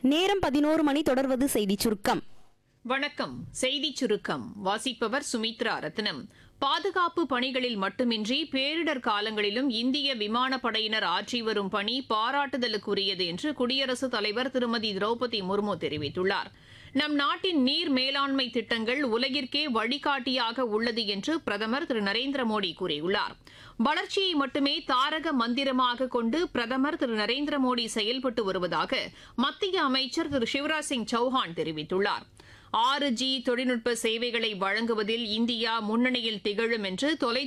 நேரம் பதினோரு மணி தொடர்வது செய்தி சுருக்கம் வணக்கம் செய்தி சுருக்கம் வாசிப்பவர் சுமித்ரா ரத்னம் பாதுகாப்பு பணிகளில் மட்டுமின்றி பேரிடர் காலங்களிலும் இந்திய விமானப்படையினர் ஆற்றி வரும் பணி பாராட்டுதலுக்குரியது என்று குடியரசுத் தலைவர் திருமதி திரௌபதி முர்மு தெரிவித்துள்ளார் நம் நாட்டின் நீர் மேலாண்மை திட்டங்கள் உலகிற்கே வழிகாட்டியாக உள்ளது என்று பிரதமர் திரு நரேந்திர மோடி கூறியுள்ளார் வளர்ச்சியை மட்டுமே தாரக மந்திரமாக கொண்டு பிரதமர் திரு நரேந்திர மோடி செயல்பட்டு வருவதாக மத்திய அமைச்சர் திரு சிவராஜ் சிங் சௌஹான் தெரிவித்துள்ளார் ஆறு ஜி தொழில்நுட்ப சேவைகளை வழங்குவதில் இந்தியா முன்னணியில் திகழும் என்று தொலை